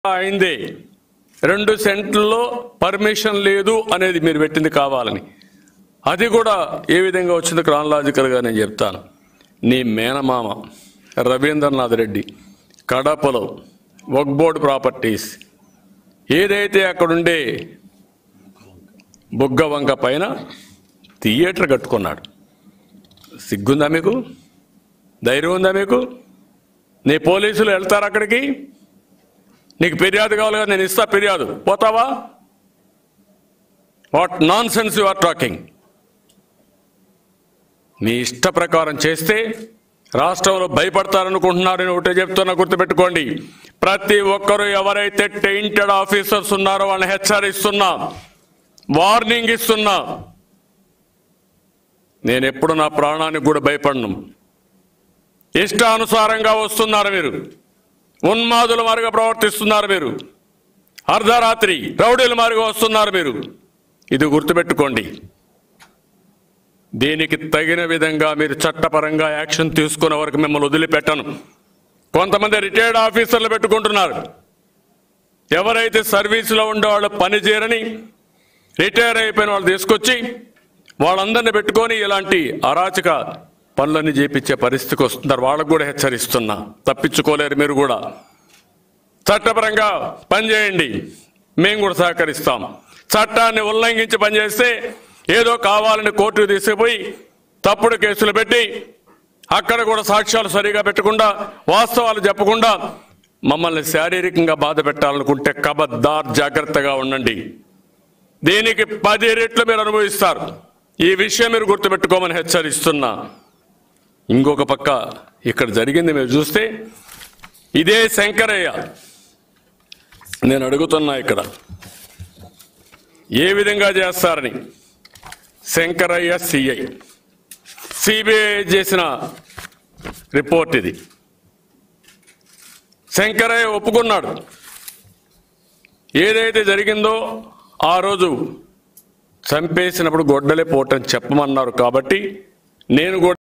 అయిందే రెండు సెంట్లలో పర్మిషన్ లేదు అనేది మీరు పెట్టింది కావాలని అది కూడా ఏ విధంగా వచ్చింది క్రానలాజికల్గా నేను చెప్తాను నీ మేనమామ రవీంద్రనాథ్ రెడ్డి కడపలో వక్బోర్డ్ ప్రాపర్టీస్ ఏదైతే అక్కడుండే బుగ్గ వంక పైన థియేటర్ కట్టుకున్నాడు సిగ్గుందా మీకు ధైర్యం ఉందా మీకు నీ పోలీసులు వెళ్తారు అక్కడికి నీకు ఫిర్యాదు కావాలి కదా నేను ఇస్తా ఫిర్యాదు పోతావా what nonsense you are talking మీ ఇష్ట ప్రకారం చేస్తే రాష్ట్రంలో భయపడతారనుకుంటున్నారని ఒకటే చెప్తున్నా గుర్తుపెట్టుకోండి ప్రతి ఒక్కరూ ఎవరైతే టెయింటెడ్ ఆఫీసర్స్ ఉన్నారో వాళ్ళని హెచ్చరిస్తున్నా వార్నింగ్ ఇస్తున్నా నేను ఎప్పుడు నా ప్రాణానికి కూడా భయపడను ఇష్టానుసారంగా వస్తున్నారు మీరు ఉన్మాదుల మారిగా ప్రవర్తిస్తున్నారు మీరు అర్ధరాత్రి రౌడీల మారిగా వస్తున్నారు మీరు ఇది గుర్తుపెట్టుకోండి దీనికి తగిన విధంగా మీరు చట్టపరంగా యాక్షన్ తీసుకునే వరకు మిమ్మల్ని వదిలిపెట్టను కొంతమంది రిటైర్డ్ ఆఫీసర్లు పెట్టుకుంటున్నారు ఎవరైతే సర్వీసులో ఉండే వాళ్ళు పని చేయరని రిటైర్ అయిపోయిన వాళ్ళు తీసుకొచ్చి వాళ్ళందరినీ పెట్టుకొని ఇలాంటి అరాచక పనులన్నీ చేపించే పరిస్థితికి వస్తున్నారు వాళ్ళకు కూడా హెచ్చరిస్తున్నా తప్పించుకోలేరు మీరు కూడా చట్టపరంగా పనిచేయండి మేము కూడా సహకరిస్తాం చట్టాన్ని ఉల్లంఘించి పనిచేస్తే ఏదో కావాలని కోర్టుకు తీసుకుపోయి తప్పుడు కేసులు పెట్టి అక్కడ కూడా సాక్ష్యాలు సరిగా పెట్టకుండా వాస్తవాలు చెప్పకుండా మమ్మల్ని శారీరకంగా బాధ పెట్టాలనుకుంటే కబద్దార్ జాగ్రత్తగా ఉండండి దీనికి పది రెట్లు మీరు అనుభవిస్తారు ఈ విషయం మీరు గుర్తుపెట్టుకోమని హెచ్చరిస్తున్నా ఇంకొక పక్క ఇక్కడ జరిగింది మీరు చూస్తే ఇదే శంకరయ్య నేను అడుగుతున్నా ఇక్కడ ఏ విధంగా చేస్తారని శంకరయ్య సిఐ సిబిఐ చేసిన రిపోర్ట్ ఇది శంకరయ్య ఒప్పుకున్నాడు ఏదైతే జరిగిందో ఆ రోజు చంపేసినప్పుడు గొడ్డలే పోటని చెప్పమన్నారు కాబట్టి నేను కూడా